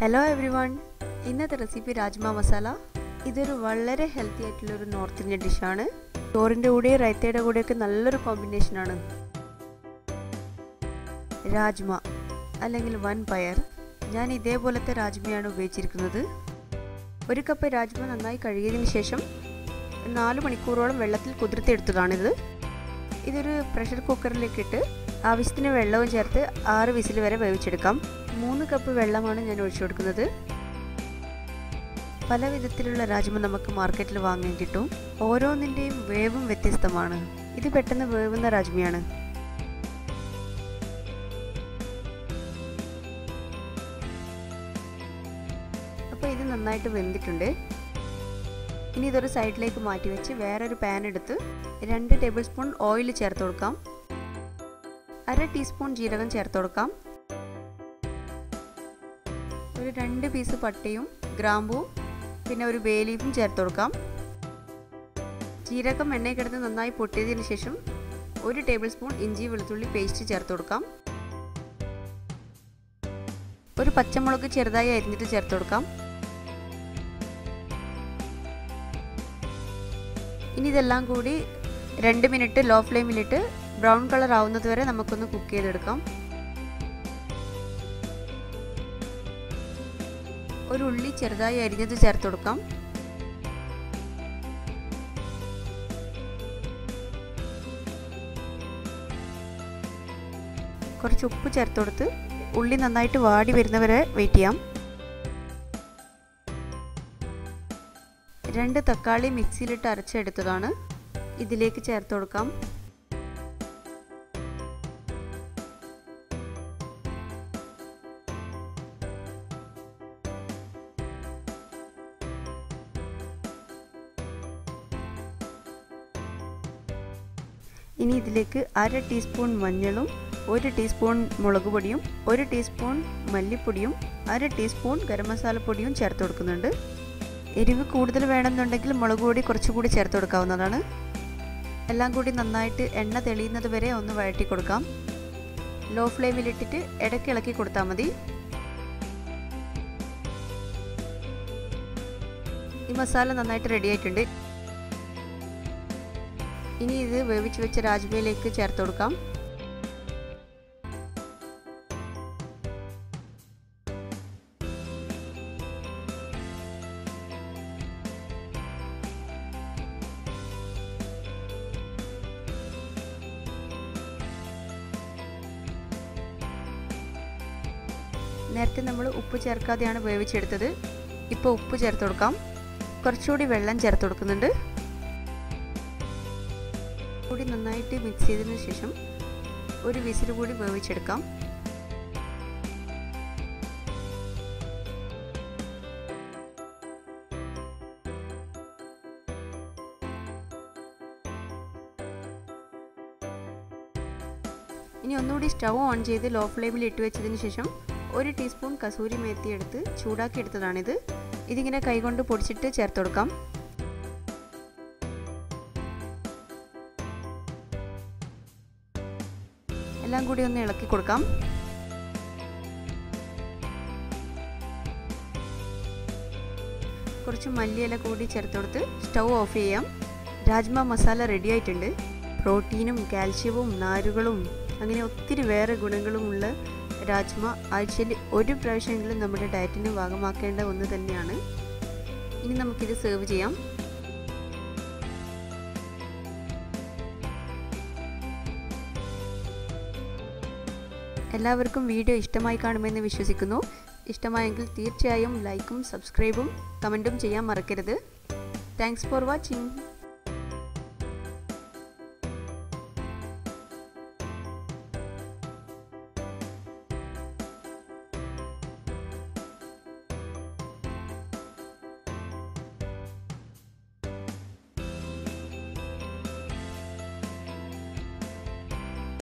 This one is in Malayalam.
ഹലോ എവ്രി വൺ ഇന്നത്തെ റെസിപ്പി രാജ്മ മസാല ഇതൊരു വളരെ ഹെൽത്തി ആയിട്ടുള്ള ഒരു നോർത്ത് ഇന്ത്യൻ ഡിഷാണ് ചോറിൻ്റെ കൂടെയും റൈത്തയുടെ കൂടെയൊക്കെ നല്ലൊരു കോമ്പിനേഷനാണ് രാജ്മ അല്ലെങ്കിൽ വൻ പയർ ഞാൻ ഇതേപോലത്തെ രാജ്മയാണ് ഉപയോഗിച്ചിരിക്കുന്നത് ഒരു കപ്പ് രാജ്മ നന്നായി കഴുകിയതിന് ശേഷം നാല് മണിക്കൂറോളം വെള്ളത്തിൽ കുതിർത്തെടുത്തതാണിത് ഇതൊരു പ്രഷർ കുക്കറിലേക്ക് ഇട്ട് ആവശ്യത്തിന് വെള്ളവും ചേർത്ത് ആറ് വിസിൽ വരെ വേവിച്ചെടുക്കാം മൂന്ന് കപ്പ് വെള്ളമാണ് ഞാൻ ഒഴിച്ചു കൊടുക്കുന്നത് പല വിധത്തിലുള്ള രാജ്മ നമുക്ക് മാർക്കറ്റിൽ വാങ്ങാൻ കിട്ടും ഓരോന്നിൻ്റെയും വേവും വ്യത്യസ്തമാണ് ഇത് പെട്ടെന്ന് വേവുന്ന രാജ്മയാണ് അപ്പോൾ ഇത് നന്നായിട്ട് വെന്തിട്ടുണ്ട് ഇനി ഇതൊരു സൈഡിലേക്ക് മാറ്റി വെച്ച് വേറൊരു പാൻ എടുത്ത് രണ്ട് ടേബിൾ സ്പൂൺ ഓയിൽ ചേർത്ത് കൊടുക്കാം അര ടീസ്പൂൺ ജീരകം ചേർത്ത് കൊടുക്കാം ഒരു രണ്ട് പീസ് പട്ടയും ഗ്രാമ്പുവും പിന്നെ ഒരു ബേ ലീഫും ചേർത്ത് കൊടുക്കാം ജീരകം എണ്ണയിൽ കിടന്ന് നന്നായി പൊട്ടിയതിന് ശേഷം ഒരു ടേബിൾ സ്പൂൺ ഇഞ്ചി വെളുത്തുള്ളി പേസ്റ്റ് ചേർത്ത് കൊടുക്കാം ഒരു പച്ചമുളക് ചെറുതായി അരിഞ്ഞിട്ട് ചേർത്ത് കൊടുക്കാം ഇനി ഇതെല്ലാം കൂടി രണ്ട് മിനിറ്റ് ലോ ഫ്ലെയിമിലിട്ട് ബ്രൗൺ കളർ ആവുന്നത് വരെ നമുക്കൊന്ന് കുക്ക് ചെയ്തെടുക്കാം ഒരു ഉള്ളി ചെറുതായി അരിഞ്ഞത് ചേർത്ത് കൊടുക്കാം കുറച്ച് ഉപ്പ് ചേർത്ത് കൊടുത്ത് ഉള്ളി നന്നായിട്ട് വാടി വരുന്നവരെ വെയിറ്റ് ചെയ്യാം രണ്ട് തക്കാളി മിക്സിയിലിട്ട് അരച്ചെടുത്തതാണ് ഇതിലേക്ക് ചേർത്ത് കൊടുക്കാം ഇനി ഇതിലേക്ക് അര ടീസ്പൂൺ മഞ്ഞളും ഒരു ടീസ്പൂൺ മുളക് പൊടിയും ഒരു ടീസ്പൂൺ മല്ലിപ്പൊടിയും അര ടീസ്പൂൺ ഗരം മസാല പൊടിയും ചേർത്ത് കൊടുക്കുന്നുണ്ട് എരിവ് കൂടുതൽ വേണമെന്നുണ്ടെങ്കിൽ മുളക് പൊടി കുറച്ചുകൂടി ചേർത്ത് കൊടുക്കാവുന്നതാണ് എല്ലാം കൂടി നന്നായിട്ട് എണ്ണ തെളിയുന്നത് വരെ ഒന്ന് വഴറ്റി കൊടുക്കാം ലോ ഫ്ലെയിമിലിട്ടിട്ട് ഇടയ്ക്ക് ഇളക്കി കൊടുത്താൽ മതി ഈ മസാല നന്നായിട്ട് റെഡി ആയിട്ടുണ്ട് ഇനി ഇത് വേവിച്ച് വെച്ച രാജ്മയിലേക്ക് ചേർത്ത് കൊടുക്കാം നേരത്തെ നമ്മൾ ഉപ്പ് ചേർക്കാതെയാണ് വേവിച്ചെടുത്തത് ഇപ്പോൾ ഉപ്പ് ചേർത്ത് കൊടുക്കാം കുറച്ചുകൂടി വെള്ളം ചേർത്ത് കൊടുക്കുന്നുണ്ട് കൂടി നന്നായിട്ട് മിക്സ് ചെയ്തതിനു ശേഷം ഒരു വിസിൽ കൂടി വേവിച്ചെടുക്കാം ഇനി ഒന്നുകൂടി സ്റ്റവ് ഓൺ ചെയ്ത് ലോ ഫ്ലെയിമിൽ ഇട്ട് വെച്ചതിന് ശേഷം ഒരു ടീസ്പൂൺ കസൂരി മേത്തി എടുത്ത് ചൂടാക്കി എടുത്തതാണിത് ഇതിങ്ങനെ കൈകൊണ്ട് പൊടിച്ചിട്ട് ചേർത്ത് കൊടുക്കാം എല്ലാം കൂടി ഒന്ന് ഇളക്കി കൊടുക്കാം കുറച്ച് മല്ലിയില കൂടി ചേർത്ത് കൊടുത്ത് സ്റ്റൗ ഓഫ് ചെയ്യാം രാജ്മ മസാല റെഡി ആയിട്ടുണ്ട് പ്രോട്ടീനും കാൽഷ്യവും നാരുകളും അങ്ങനെ ഒത്തിരി വേറെ ഗുണങ്ങളുമുള്ള രാജ്മ ആഴ്ചയിൽ ഒരു പ്രാവശ്യമെങ്കിലും നമ്മുടെ ഡയറ്റിന് ഭാഗമാക്കേണ്ട ഒന്ന് തന്നെയാണ് ഇനി നമുക്കിത് സെർവ് ചെയ്യാം എല്ലാവർക്കും വീഡിയോ ഇഷ്ടമായി കാണുമെന്ന് വിശ്വസിക്കുന്നു ഇഷ്ടമായെങ്കിൽ തീർച്ചയായും ലൈക്കും സബ്സ്ക്രൈബും കമൻറ്റും ചെയ്യാൻ മറക്കരുത് താങ്ക്സ് ഫോർ വാച്ചിങ്